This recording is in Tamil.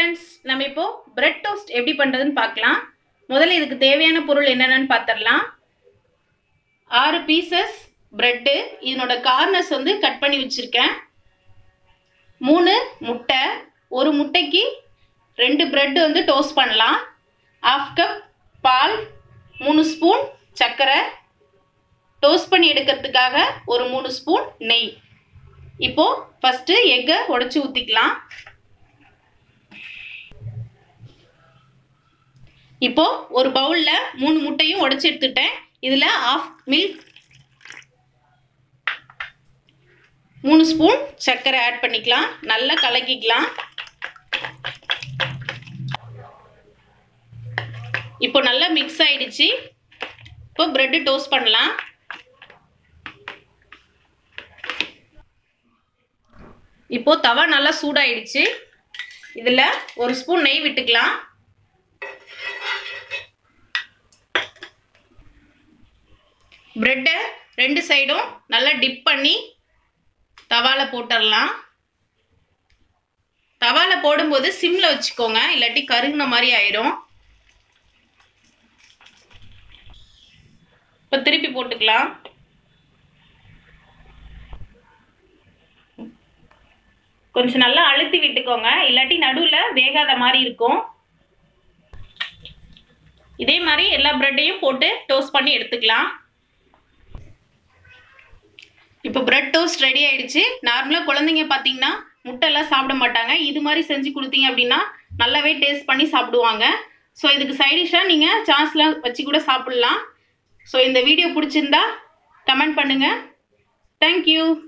ஃப்ரெண்ட்ஸ் நம்ம இப்போ பிரெட் டோஸ்ட் எப்படி பண்ணுறதுன்னு பார்க்கலாம் முதல்ல இதுக்கு தேவையான பொருள் என்னென்னு பார்த்துடலாம் ஆறு பீசஸ் பிரெட்டு இதனோட கார்னர்ஸ் வந்து கட் பண்ணி வச்சுருக்கேன் மூணு முட்டை ஒரு முட்டைக்கு ரெண்டு பிரெட் வந்து டோஸ்ட் பண்ணலாம் ஆஃப் கப் பால் மூணு ஸ்பூன் சர்க்கரை டோஸ்ட் பண்ணி எடுக்கிறதுக்காக ஒரு மூணு ஸ்பூன் நெய் இப்போ ஃபஸ்ட்டு எக்கை உடச்சி ஊற்றிக்கலாம் இப்போ ஒரு பவுலில் மூணு முட்டையும் உடச்சி எடுத்துட்டேன் இதில் ஆஃப் மில்க் மூணு ஸ்பூன் சர்க்கரை ஆட் பண்ணிக்கலாம் நல்லா கலக்கிக்கலாம் இப்போ நல்லா மிக்ஸ் ஆயிடுச்சு இப்போ பிரெட்டு டோஸ்ட் பண்ணலாம் இப்போ தவா நல்லா சூடாயிடுச்சு இதில் ஒரு ஸ்பூன் நெய் விட்டுக்கலாம் பிரெட்டை ரெண்டு சைடும் நல்லா டிப் பண்ணி தவால போட்டுடலாம் தவால போடும்போது சிம்ல வச்சுக்கோங்க இல்லாட்டி கருகின மாதிரி ஆயிரும் இப்போ திருப்பி போட்டுக்கலாம் கொஞ்சம் நல்லா அழுத்தி விட்டுக்கோங்க இல்லாட்டி நடுவில் வேகாத மாதிரி இருக்கும் இதே மாதிரி எல்லா ப்ரெட்டையும் போட்டு டோஸ்ட் பண்ணி எடுத்துக்கலாம் இப்போ பிரெட் டோஸ்ட் ரெடி ஆயிடுச்சு நார்மலாக குழந்தைங்க பார்த்தீங்கன்னா முட்டைலாம் சாப்பிட மாட்டாங்க இது மாதிரி செஞ்சு கொடுத்தீங்க அப்படின்னா நல்லாவே டேஸ்ட் பண்ணி சாப்பிடுவாங்க ஸோ இதுக்கு சைடிஷாக நீங்கள் சான்ஸ்லாம் வச்சு கூட சாப்பிட்லாம் ஸோ இந்த வீடியோ பிடிச்சிருந்தா கமெண்ட் பண்ணுங்கள் தேங்க்யூ